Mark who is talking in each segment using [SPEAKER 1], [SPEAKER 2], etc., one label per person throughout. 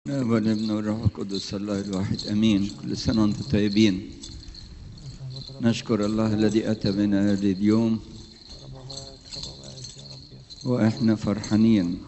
[SPEAKER 1] والابن والروح القدس الله الواحد امين كل سنه وانتم طيبين نشكر الله الذي اتى بنا هذا اليوم واحنا فرحانين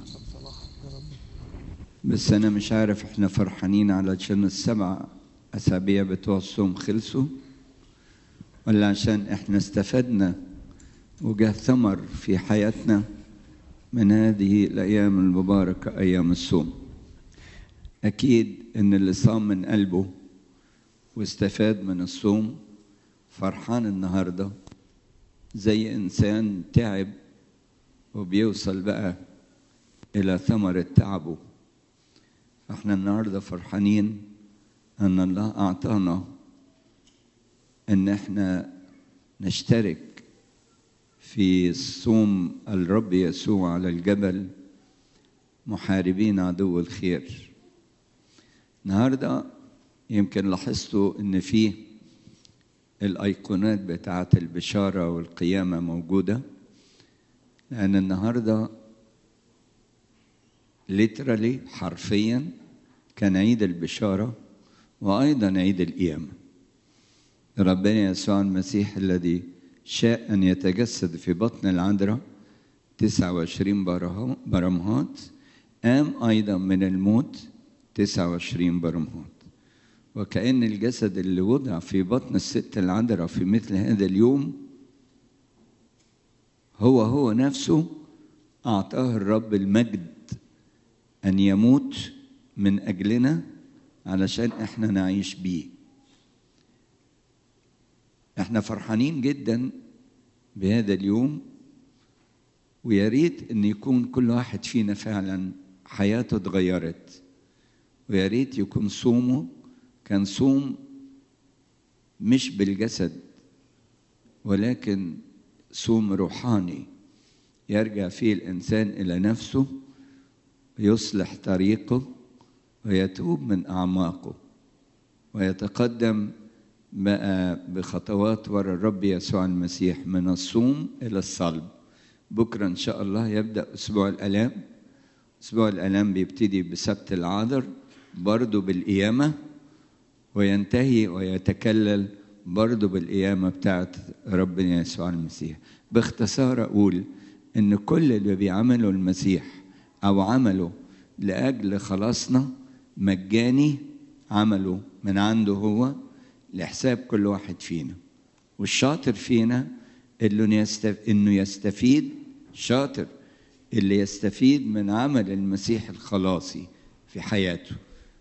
[SPEAKER 1] بس انا مش عارف احنا فرحانين علشان السبع اسابيع بتوع الصوم خلصوا ولا عشان احنا استفدنا وجه ثمر في حياتنا من هذه الايام المباركه ايام الصوم اكيد ان اللي صام من قلبه واستفاد من الصوم فرحان النهارده زي انسان تعب وبيوصل بقى الى ثمره تعبه فاحنا النهارده فرحانين ان الله اعطانا ان احنا نشترك في صوم الرب يسوع على الجبل محاربين عدو الخير النهارده يمكن لاحظتوا ان في الايقونات بتاعه البشاره والقيامه موجوده لان النهارده ليترالي حرفيا كان عيد البشاره وايضا عيد القيامه ربنا يسوع المسيح الذي شاء ان يتجسد في بطن العذراء 29 برمهات قام ايضا من الموت 29 برمهات وكأن الجسد اللي وضع في بطن الست العذراء في مثل هذا اليوم هو هو نفسه أعطاه الرب المجد أن يموت من أجلنا علشان إحنا نعيش بيه إحنا فرحانين جدا بهذا اليوم ويا ريت إن يكون كل واحد فينا فعلا حياته اتغيرت ويا ريت يكون صومه كان صوم مش بالجسد ولكن صوم روحاني يرجع فيه الانسان الى نفسه ويصلح طريقه ويتوب من اعماقه ويتقدم بقى بخطوات ورا الرب يسوع المسيح من الصوم الى الصلب بكره ان شاء الله يبدا اسبوع الالام اسبوع الالام بيبتدي بسبت العذر برضه بالقيامة وينتهي ويتكلل برضه بالقيامة بتاعت ربنا يسوع المسيح باختصار أقول إن كل اللي بيعمله المسيح أو عمله لأجل خلاصنا مجاني عمله من عنده هو لحساب كل واحد فينا والشاطر فينا اللي إنه يستفيد شاطر اللي يستفيد من عمل المسيح الخلاصي في حياته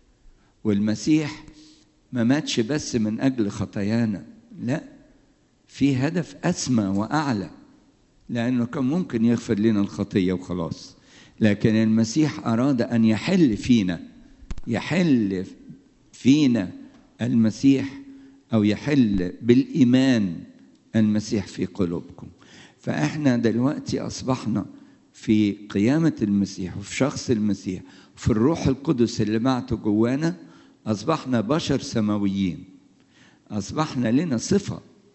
[SPEAKER 1] والمسيح ما ماتش بس من اجل خطايانا لا في هدف اسمى واعلى لانه كان ممكن يغفر لنا الخطيه وخلاص لكن المسيح اراد ان يحل فينا يحل فينا المسيح او يحل بالايمان المسيح في قلوبكم فاحنا دلوقتي اصبحنا في قيامه المسيح وفي شخص المسيح في الروح القدس اللي بعته جوانا أصبحنا بشر سماويين أصبحنا لنا صفة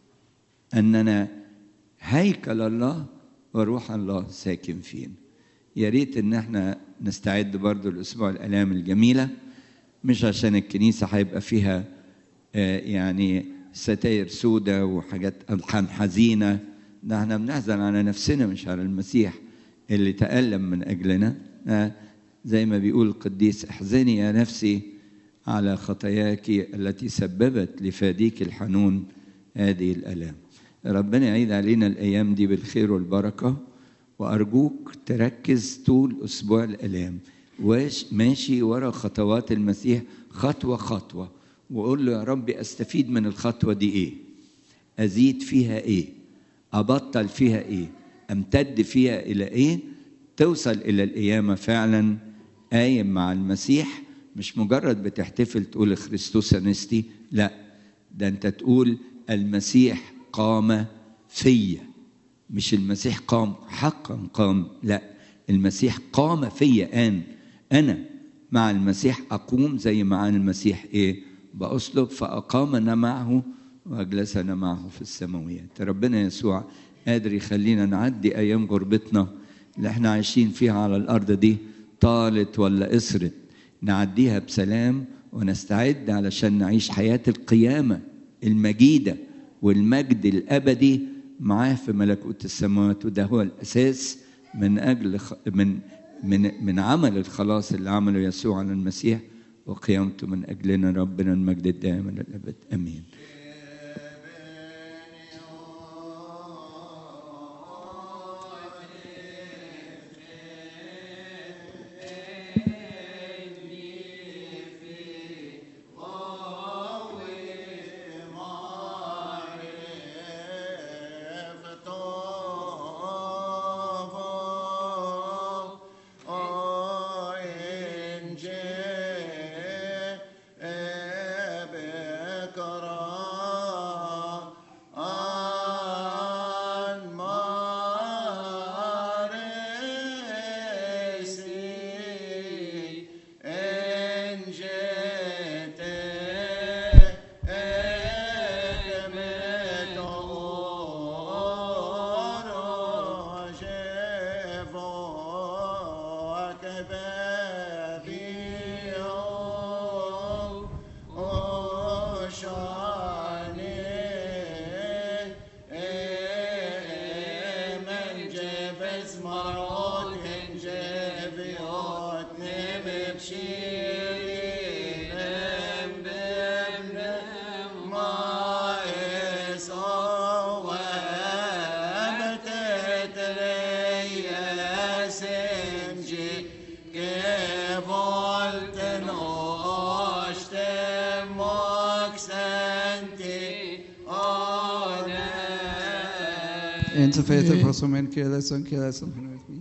[SPEAKER 1] أننا هيكل الله وروح الله ساكن فينا يا ريت إن احنا نستعد برضو لأسبوع الآلام الجميلة مش عشان الكنيسة هيبقى فيها يعني ستاير سودة وحاجات ألحان حزينة ده احنا بنحزن على نفسنا مش على المسيح اللي تألم من أجلنا زي ما بيقول القديس احزني يا نفسي على خطاياك التي سببت لفاديك الحنون هذه الالام ربنا يعيد علينا الايام دي بالخير والبركه وارجوك تركز طول اسبوع الالام واش ماشي ورا خطوات المسيح خطوه خطوه وقول له يا رب استفيد من الخطوه دي ايه ازيد فيها ايه ابطل فيها ايه امتد فيها الى ايه توصل الى القيامه فعلا قايم مع المسيح مش مجرد بتحتفل تقول خريستوس انستي لا ده انت تقول المسيح قام فيا مش المسيح قام حقا قام لا المسيح قام فيا ان انا مع المسيح اقوم زي مع المسيح ايه باسلب فاقامنا معه واجلسنا معه في السماويات ربنا يسوع قادر يخلينا نعدي ايام غربتنا اللي احنا عايشين فيها على الارض دي طالت ولا قصرت نعديها بسلام ونستعد علشان نعيش حياة القيامة المجيدة والمجد الأبدي معاه في ملكوت السماوات وده هو الأساس من أجل خ... من من من عمل الخلاص اللي عمله يسوع على المسيح وقيامته من أجلنا ربنا المجد الدائم إلى الأبد آمين
[SPEAKER 2] Inte för att få som en kille som kille som